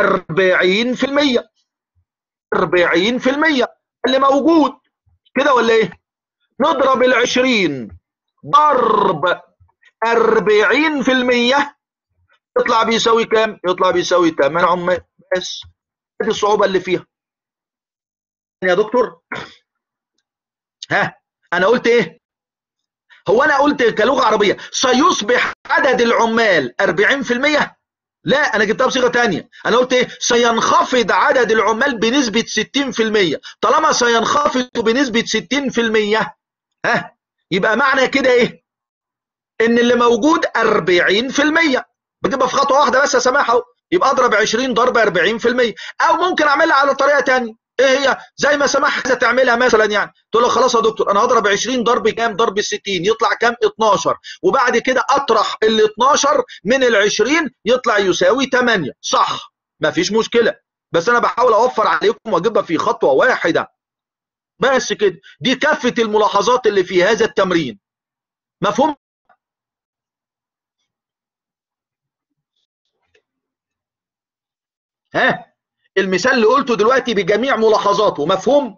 40% اللي موجود كده ولا ايه نضرب ال 20 ضرب 40% يطلع بيساوي كام يطلع بيساوي 8 عمال بس دي الصعوبه اللي فيها يا دكتور ها انا قلت ايه هو انا قلت كلغه عربيه سيصبح عدد العمال 40% لا انا جبتها بصيغه ثانيه انا قلت ايه سينخفض عدد العمال بنسبه 60% طالما سينخفض بنسبه 60% ها يبقى معنى كده ايه ان اللي موجود 40% بجيبها في خطوه واحده بس يا سماح اهو يبقى اضرب 20 ضرب 40% او ممكن اعملها على طريقه ثانيه ايه هي زي ما سماح عايزه تعملها مثلا يعني تقول له خلاص يا دكتور انا هضرب 20 ضرب كام ضرب 60 يطلع كام 12 وبعد كده اطرح ال 12 من ال 20 يطلع يساوي 8 صح مفيش مشكله بس انا بحاول اوفر عليكم واجيبها في خطوه واحده بس كده دي كافه الملاحظات اللي في هذا التمرين مفهوم ها المثال اللي قلته دلوقتي بجميع ملاحظاته مفهوم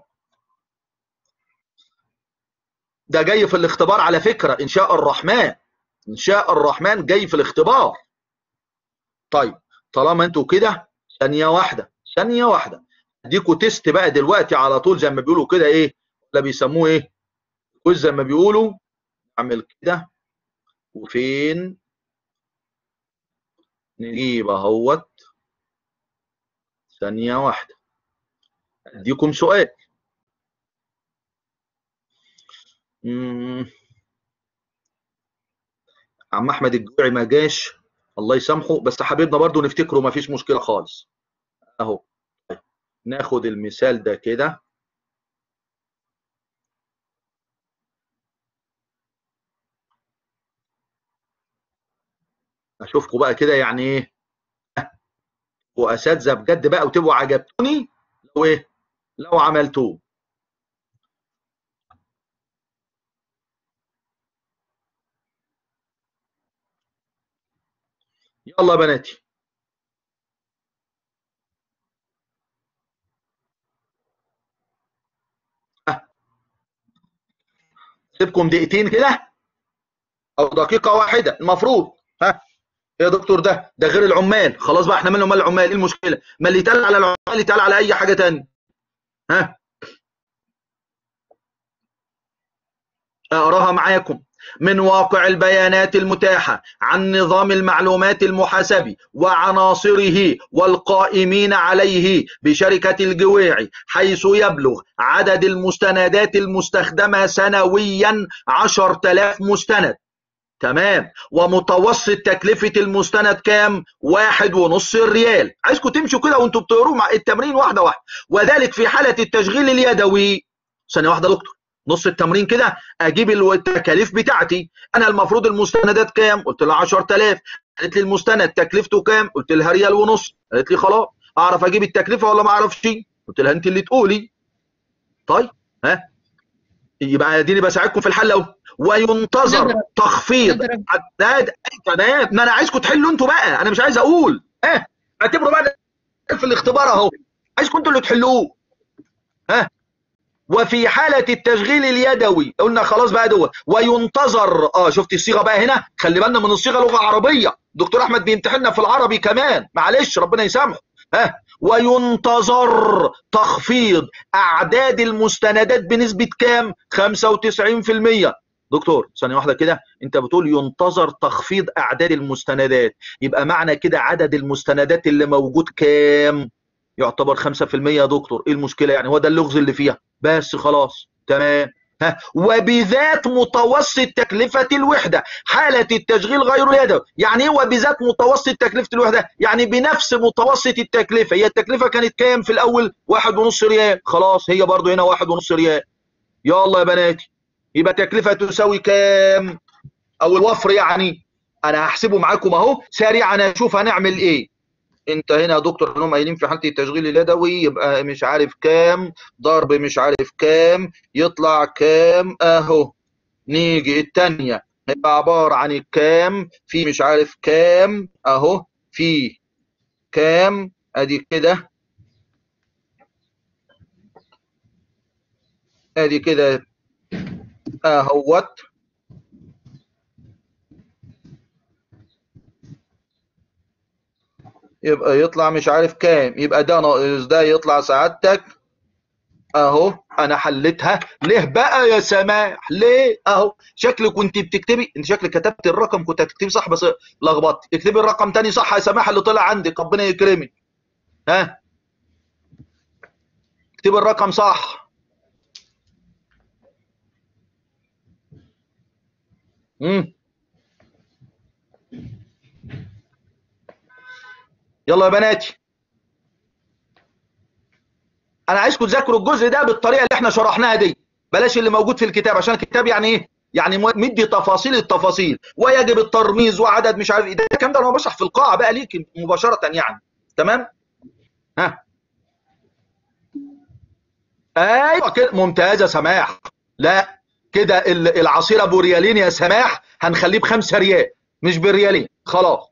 ده جاي في الاختبار على فكرة إن شاء الرحمن إن شاء الرحمن جاي في الاختبار طيب طالما انتوا كده ثانية واحدة ثانية واحدة اديكوا تيست بقى دلوقتي على طول زي ما بيقولوا كده ايه ولا بيسموه ايه كويز زي ما بيقولوا اعمل كده وفين نجيب اهوت ثانية واحدة اديكم سؤال مم. عم احمد الجوعي ما جاش الله يسامحه بس حبيبنا برضو نفتكره ما فيش مشكلة خالص اهو طيب. ناخد المثال ده كده اشوفكم بقى كده يعني ايه واساتذه بجد بقى وتبقوا عجبتوني لو ايه لو عملتوه يلا يا بناتي سيبكم دقيقتين كده او دقيقه واحده المفروض ها يا دكتور ده ده غير العمال خلاص بقى احنا مالنا ومال العمال ايه المشكله ما اللي يتقال على العمال يتقال على اي حاجه تانية ها اقراها معاكم من واقع البيانات المتاحة عن نظام المعلومات المحاسبي وعناصره والقائمين عليه بشركة الجويعي حيث يبلغ عدد المستندات المستخدمة سنويا 10000 مستند تمام ومتوسط تكلفة المستند كام؟ واحد ونص ريال عايزكم تمشوا كده وانتوا بتقروا مع التمرين واحدة واحدة وذلك في حالة التشغيل اليدوي ثانية واحدة دكتور نص التمرين كده اجيب التكاليف بتاعتي انا المفروض المستندات كام قلت لها 10000 قالت لي المستند تكلفته كام قلت لها ريال ونص قالت لي خلاص اعرف اجيب التكلفه ولا ما اعرفش قلت لها انت اللي تقولي طيب ها يبقى اديني بساعدكم في الحل اهو وينتظر نضرب. تخفيض نضرب. عداد تمام ما انا عايزكم تحلوا انتوا بقى انا مش عايز اقول ها اعتبروا بقى في الاختبار اهو عايزكم انتوا اللي تحلوه ها وفي حالة التشغيل اليدوي قلنا خلاص بقى دوت وينتظر اه شفت الصيغة بقى هنا خلي بالنا من الصيغة لغة عربية دكتور احمد بيمتحننا في العربي كمان معلش ربنا يسامحه ها وينتظر تخفيض اعداد المستندات بنسبة كام 95% دكتور ثانية واحدة كده انت بتقول ينتظر تخفيض اعداد المستندات يبقى معنى كده عدد المستندات اللي موجود كام يعتبر 5% يا دكتور ايه المشكلة يعني هو ده اللغز اللي فيها بس خلاص تمام ها وبذات متوسط تكلفة الوحدة حالة التشغيل غير اليدوي يعني ايه وبذات متوسط تكلفة الوحدة يعني بنفس متوسط التكلفة هي التكلفة كانت كام في الأول واحد ونص ريال خلاص هي برضو هنا واحد ونص ريال يلا يا بناتي يبقى تكلفة تساوي كام أو الوفر يعني أنا هحسبه معاكم أهو سريعا أشوف هنعمل إيه انت هنا يا دكتور انهم قايلين في حاله التشغيل اليدوي يبقى مش عارف كام ضرب مش عارف كام يطلع كام اهو نيجي الثانيه هيبقى عباره عن الكام في مش عارف كام اهو في كام ادي كده ادي كده اهوت يبقى يطلع مش عارف كام يبقى ده ناقص ده يطلع سعادتك اهو انا حليتها ليه بقى يا سماح ليه اهو شكلك كنت بتكتبي انت شكلك كتبت الرقم كنت هتكتبي صح بس لخبطت اكتبي الرقم تاني صح يا سماح اللي طلع عندك ربنا يكرمك ها اكتبي الرقم صح امم يلا يا بناتي انا عايزكم تذاكروا الجزء ده بالطريقه اللي احنا شرحناها دي بلاش اللي موجود في الكتاب عشان الكتاب يعني ايه يعني مدي تفاصيل التفاصيل ويجب الترميز وعدد مش عارف ايه ده الكلام ده انا بشرح في القاعه بقى ليك مباشره يعني تمام ها ايوه كده ممتاز يا سماح لا كده العصير ابو ريالين يا سماح هنخليه بخمسة ريال مش بريالين خلاص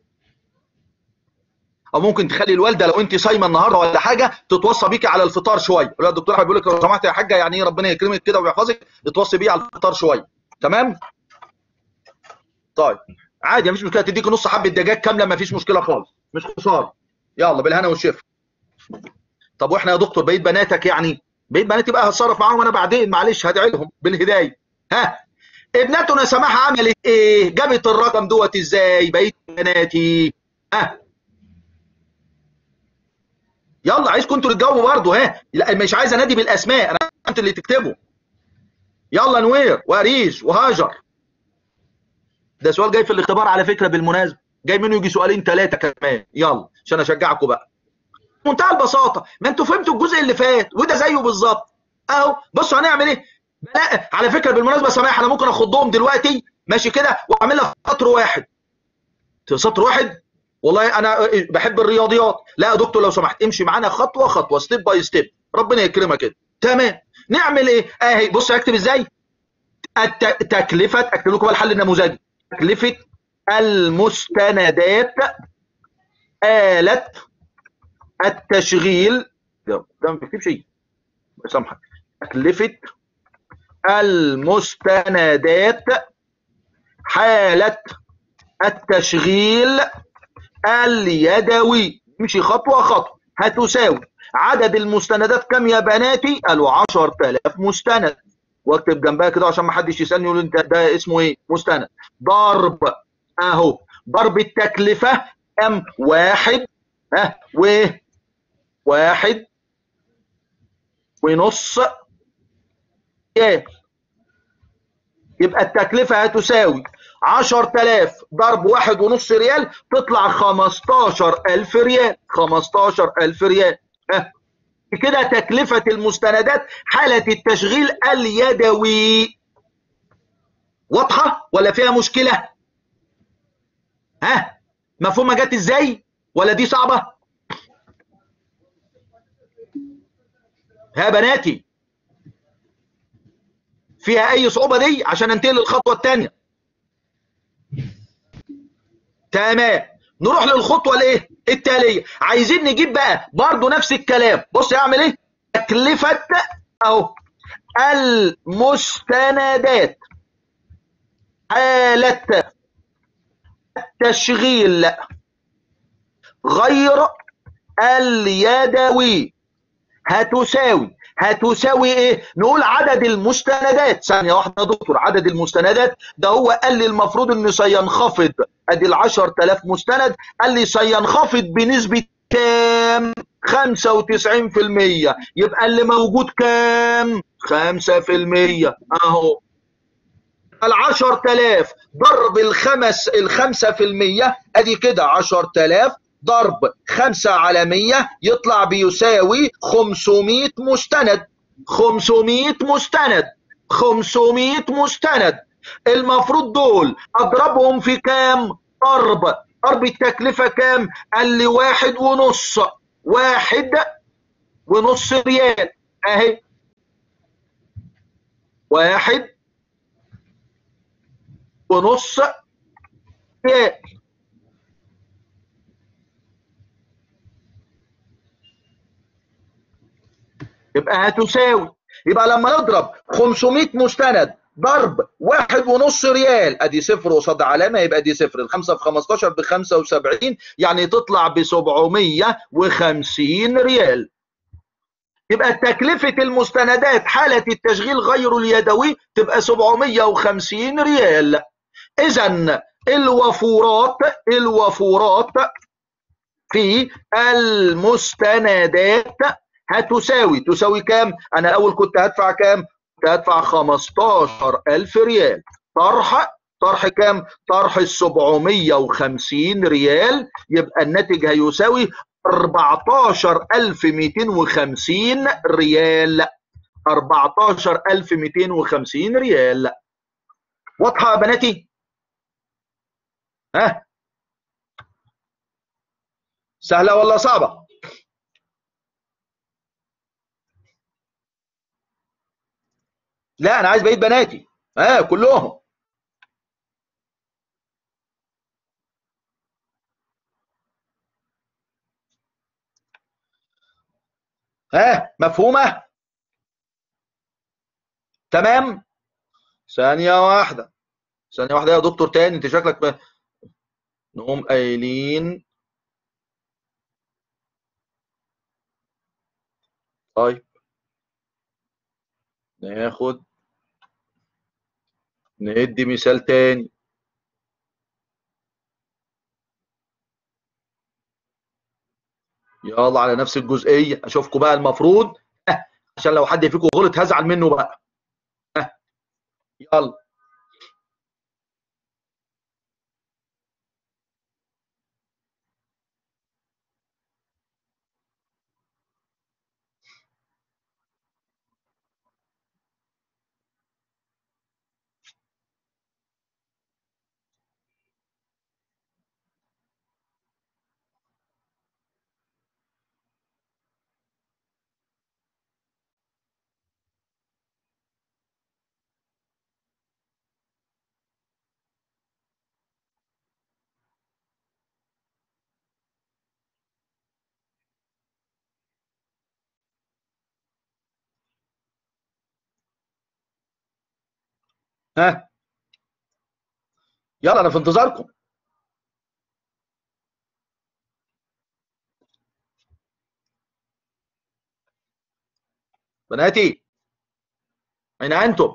او ممكن تخلي الوالده لو انت صايمه النهارده ولا حاجه تتوصى بيكي على الفطار شويه الدكتور احمد بيقول لك لو سمحت يا حاجه يعني ايه ربنا يكرمك كده ويحفظك اتوصي بيه على الفطار شويه تمام طيب عادي مفيش مشكله تديك نص حبه دجاج كامله مفيش مشكله خالص مش خساره يلا بالهنا والشفا طب واحنا يا دكتور بقيت بناتك يعني بقيت بناتي بقى هتصرف معاهم انا بعدين معلش هدعي لهم بالهدايه ها ابنتنا سماح عملت ايه جابت الرقم دوت ازاي بقيت بناتي ها يلا عايزكم انتوا اللي تجاوبوا برضه ها لا مش عايز انادي بالاسماء انا انتوا اللي تكتبوا يلا نوير واريش وهاجر ده سؤال جاي في الاختبار على فكره بالمناسبه جاي منه يجي سؤالين ثلاثه كمان يلا عشان اشجعكم بقى منتهى البساطه ما انتوا فهمتوا الجزء اللي فات وده زيه بالظبط اهو بصوا هنعمل ايه لا على فكره بالمناسبه سماح انا ممكن اخضهم دلوقتي ماشي كده واعمل لها سطر واحد سطر واحد والله انا بحب الرياضيات لا يا دكتور لو سمحت امشي معانا خطوه خطوه ستيب باي ستيب ربنا يكرمك كده تمام نعمل ايه اهي بص اكتب ازاي تكلفه اكتب لكم الحل النموذجي تكلفه المستندات آلة التشغيل ده ما بكتبش شيء سامحك تكلفة المستندات حالة التشغيل اليدوي نمشي خطوة خطوة هتساوي عدد المستندات كم يا بناتي؟ قالوا 10000 مستند واكتب جنبها كده عشان ما حدش يسالني يقول انت ده اسمه ايه؟ مستند ضرب اهو ضرب التكلفة كم؟ واحد ها و واحد ونص ريال يبقى التكلفة هتساوي 10000 ضرب واحد ونص ريال تطلع 15000 ريال 15000 ريال ها كده تكلفة المستندات حالة التشغيل اليدوي واضحة ولا فيها مشكلة ها مفهومة جت ازاي ولا دي صعبة ها بناتي فيها اي صعوبة دي عشان انتقل للخطوة الثانية تمام نروح للخطوة الايه التالية عايزين نجيب بقى برضو نفس الكلام بص يعمل ايه تكلفة اهو المستندات حالة التشغيل غير اليدوي هتساوي هتساوي ايه نقول عدد المستندات ثانيه واحده يا دكتور عدد المستندات ده هو قال لي المفروض انه سينخفض ادي ال 10000 مستند قال لي سينخفض بنسبه كام 95% يبقى اللي موجود كام 5% اهو ال 10000 ضرب الخمس ال 5% ادي كده 10000 ضرب 5 على 100 يطلع بيساوي 500 مستند 500 مستند 500 مستند المفروض دول اضربهم في كام ضرب ضرب التكلفه كام قال لي واحد ونص واحد ونص ريال اهي واحد ونص ريال يبقى هتساوي يبقى لما نضرب 500 مستند ضرب واحد ونص ريال ادي صفر قصاد علامه يبقى دي صفر الخمسه في 15 ب 75 يعني تطلع ب 750 ريال يبقى تكلفة المستندات حالة التشغيل غير اليدوي تبقى 750 ريال إذا الوفورات الوفورات في المستندات هتساوي تساوي كام؟ أنا الأول كنت هدفع كام؟ كنت هدفع 15000 ريال طرح طرح كام طرح ال 750 ريال يبقى الناتج هيساوي 14250 ريال 14250 ريال واضحه يا بناتي ها سهله ولا صعبه لا انا عايز بقيه بناتي ها كلهم ها مفهومه تمام ثانيه واحده ثانيه واحده يا دكتور تاني انت شكلك ب... نقوم قايلين طيب ناخد ندي مثال تاني يلا على نفس الجزئيه اشوفكم بقى المفروض عشان لو حد فيكم غلط هزعل منه بقى يلا ها يلا انا في انتظاركم بناتي اين انتم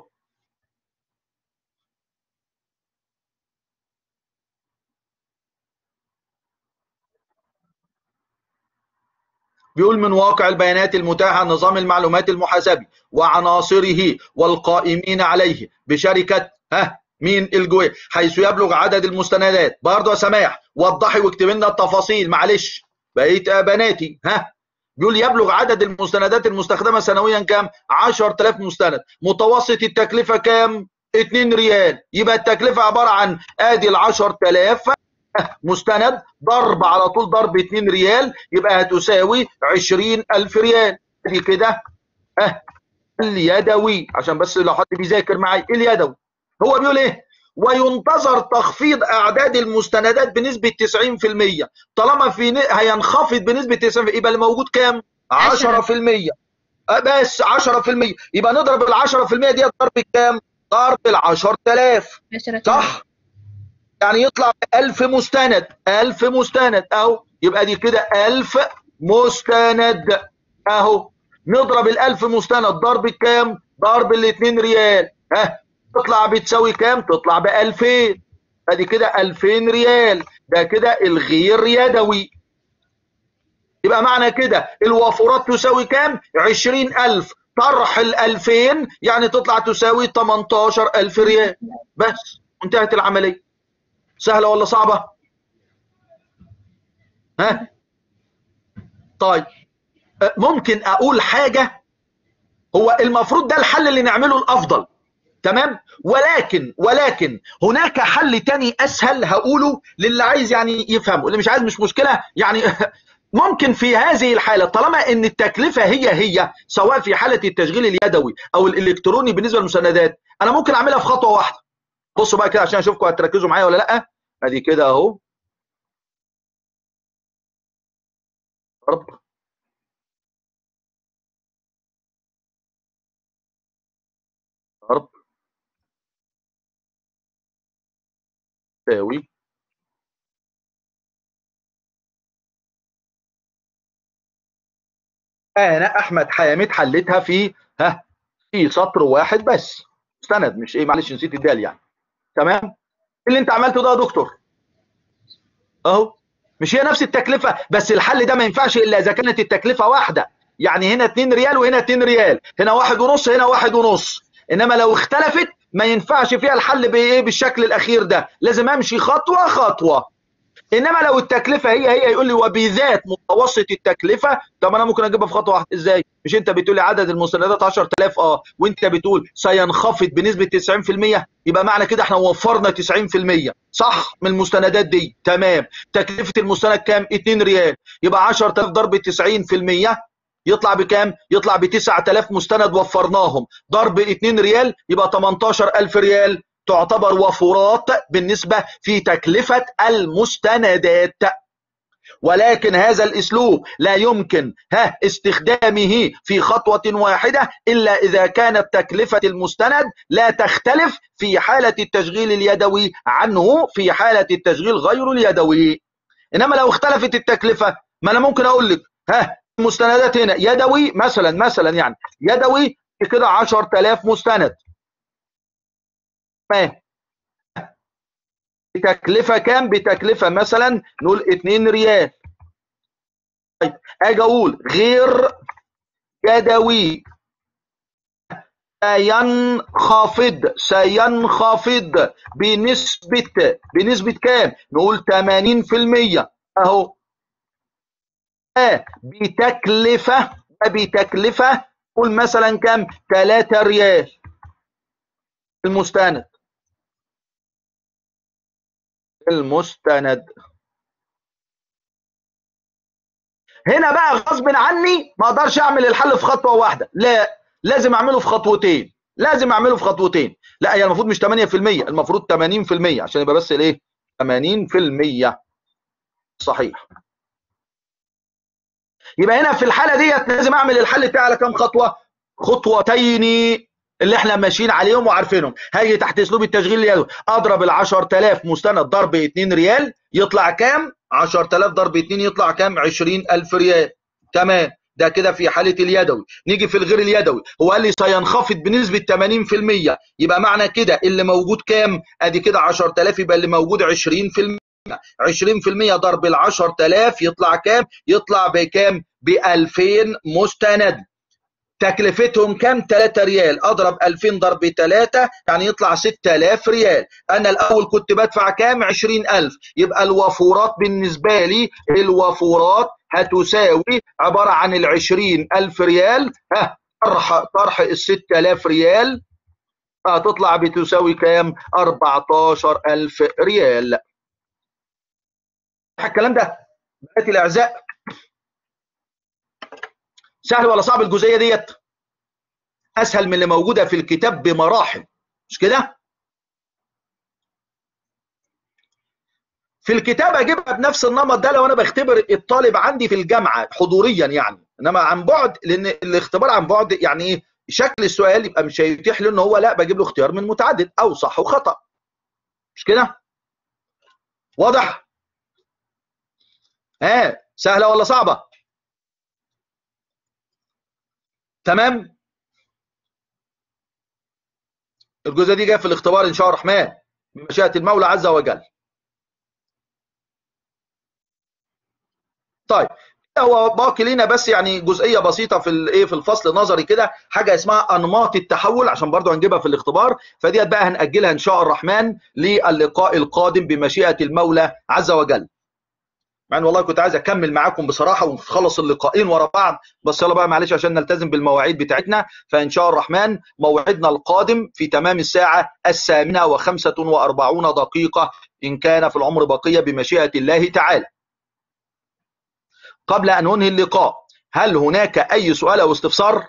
بيقول من واقع البيانات المتاحة نظام المعلومات المحاسبي وعناصره والقائمين عليه بشركة ها مين الجوي حيث يبلغ عدد المستندات برضه يا سماح وضحي واكتب لنا التفاصيل معلش بقيت يا بناتي ها بيقول يبلغ عدد المستندات المستخدمة سنويا كام 10000 مستند متوسط التكلفة كام 2 ريال يبقى التكلفة عبارة عن ادي ال 10000 مستند ضرب على طول ضرب 2 ريال يبقى هتساوي 20000 ريال دي كده اه اليدوي عشان بس لو حد بيذاكر معايا اليدوي هو بيقول ايه وينتظر تخفيض اعداد المستندات بنسبه 90% طالما في ن... هينخفض بنسبه 90% يبقى الموجود كام 10% بس 10% يبقى نضرب ال 10% دي ضرب كام ضرب ال 10000 صح يعني يطلع 1000 مستند 1000 مستند اهو يبقى دي كده 1000 مستند اهو نضرب ال 1000 مستند ضرب كام ضرب ال 2 ريال ها تطلع بتساوي كام تطلع ب 2000 ادي كده 2000 ريال ده كده الغير يدوي يبقى معنى كده الوافورات تساوي كام 20000 طرح ال 2000 يعني تطلع تساوي 18000 ريال بس انتهت العمليه سهله ولا صعبه ها طيب ممكن اقول حاجه هو المفروض ده الحل اللي نعمله الافضل تمام ولكن ولكن هناك حل تاني اسهل هقوله للي عايز يعني يفهمه اللي مش عايز مش مشكله يعني ممكن في هذه الحاله طالما ان التكلفه هي هي سواء في حاله التشغيل اليدوي او الالكتروني بالنسبه للمسندات انا ممكن اعملها في خطوه واحده بصوا بقى كده عشان اشوفكم هتركزوا معايا ولا لا ادي كده اهو ضرب ضرب تساوي انا احمد حامد حلتها في ها في سطر واحد بس مستند مش ايه معلش نسيت الدال يعني تمام اللي انت عملته ده يا دكتور اهو مش هي نفس التكلفه بس الحل ده ما ينفعش الا اذا كانت التكلفه واحده يعني هنا 2 ريال وهنا 2 ريال هنا واحد ونص هنا واحد ونص انما لو اختلفت ما ينفعش فيها الحل بايه بالشكل الاخير ده لازم امشي خطوه خطوه انما لو التكلفه هي هي يقول لي وبذات متوسط التكلفه طب انا ممكن اجيبها في خطوه واحده ازاي مش انت بتقول لي عدد المستندات 10000 اه وانت بتقول سينخفض بنسبه 90% يبقى معنى كده احنا وفرنا 90% صح من المستندات دي تمام تكلفه المستند كام 2 ريال يبقى 10000 ضرب 90% يطلع بكام؟ يطلع ب 9000 مستند وفرناهم ضرب 2 ريال يبقى 18000 ريال تعتبر وفرات بالنسبة في تكلفة المستندات ولكن هذا الاسلوب لا يمكن ها استخدامه في خطوة واحدة الا اذا كانت تكلفة المستند لا تختلف في حالة التشغيل اليدوي عنه في حالة التشغيل غير اليدوي انما لو اختلفت التكلفة ما انا ممكن اقول لك ها المستندات هنا يدوي مثلا مثلا يعني يدوي كده 10000 مستند بتكلفة كام بتكلفة مثلا نقول 2 ريال طيب اجي اقول غير يدوي سينخفض سينخفض بنسبة بنسبة كام نقول 80% اهو بتكلفة بتكلفة قول مثلا كام 3 ريال المستند المستند هنا بقى غصب عني ما اقدرش اعمل الحل في خطوه واحده لا لازم اعمله في خطوتين لازم اعمله في خطوتين لا هي المفروض مش 8% المفروض 80% عشان يبقى بس الايه 80% صحيح يبقى هنا في الحاله ديت لازم اعمل الحل بتاعي على كام خطوه خطوتين اللي احنا ماشيين عليهم وعارفينهم هاجي تحت اسلوب التشغيل اليدوي اضرب ال 10000 مستند ضرب 2 ريال يطلع كام 10000 ضرب 2 يطلع كام 20000 ريال تمام ده كده في حاله اليدوي نيجي في الغير اليدوي هو قال لي سينخفض بنسبه 80% يبقى معنى كده اللي موجود كام ادي كده 10000 يبقى اللي موجود 20% 20% ضرب ال 10000 يطلع كام يطلع بكام ب 2000 مستند تكلفتهم كام 3 ريال اضرب 2000 ضرب 3 يعني يطلع 6000 ريال انا الاول كنت بدفع كام 20000 يبقى الوفورات بالنسبه لي الوفورات هتساوي عباره عن ال 20000 ريال ها طرح طرح ال 6000 ريال هتطلع بتساوي كام 14000 ريال الكلام ده بقيت الاعزاء سهل ولا صعب الجزئيه ديت اسهل من اللي موجوده في الكتاب بمراحل مش كده في الكتاب اجيبها بنفس النمط ده لو انا بختبر الطالب عندي في الجامعه حضوريا يعني انما عن بعد لان الاختبار عن بعد يعني ايه شكل السؤال يبقى مش هيتيح له ان هو لا بجيب له اختيار من متعدد او صح وخطا مش كده واضح ها آه. سهله ولا صعبه تمام الجزء دي جايه في الاختبار ان شاء الله الرحمن بمشيئه المولى عز وجل طيب هو باقي لنا بس يعني جزئيه بسيطه في الايه في الفصل النظري كده حاجه اسمها انماط التحول عشان برضو هنجيبها في الاختبار فديت بقى هنأجلها ان شاء الرحمن للقاء القادم بمشيئه المولى عز وجل مع ان والله كنت عايز اكمل معاكم بصراحه ونخلص اللقاءين ورا بعض بس يلا بقى معلش عشان نلتزم بالمواعيد بتاعتنا فان شاء الرحمن موعدنا القادم في تمام الساعه الثامنه وخمسة وأربعون دقيقه ان كان في العمر بقيه بمشيئه الله تعالى. قبل ان انهي اللقاء هل هناك اي سؤال او استفسار؟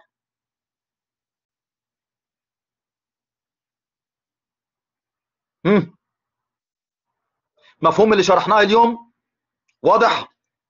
مفهوم اللي شرحناه اليوم؟ واضح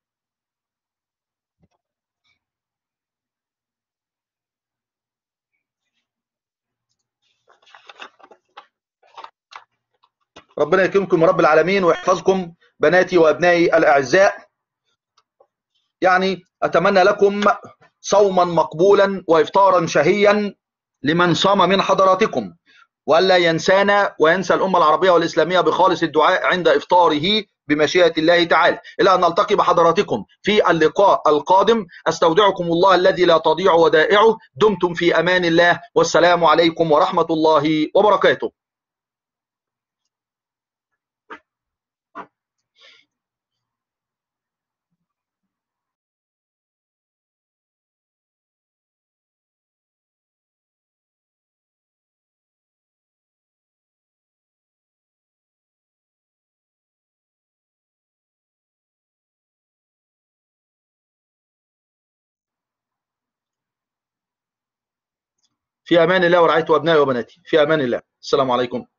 ربنا يكرمكم رب العالمين ويحفظكم بناتي وابنائي الاعزاء يعني اتمنى لكم صوما مقبولا وافطارا شهيا لمن صام من حضراتكم ولا ينسانا وينسى الامه العربيه والاسلاميه بخالص الدعاء عند افطاره بمشيئة الله تعالى إلى أن نلتقي بحضراتكم في اللقاء القادم أستودعكم الله الذي لا تضيع ودائعه دمتم في أمان الله والسلام عليكم ورحمة الله وبركاته في امان الله ورعايته ابنائي وبناتي في امان الله السلام عليكم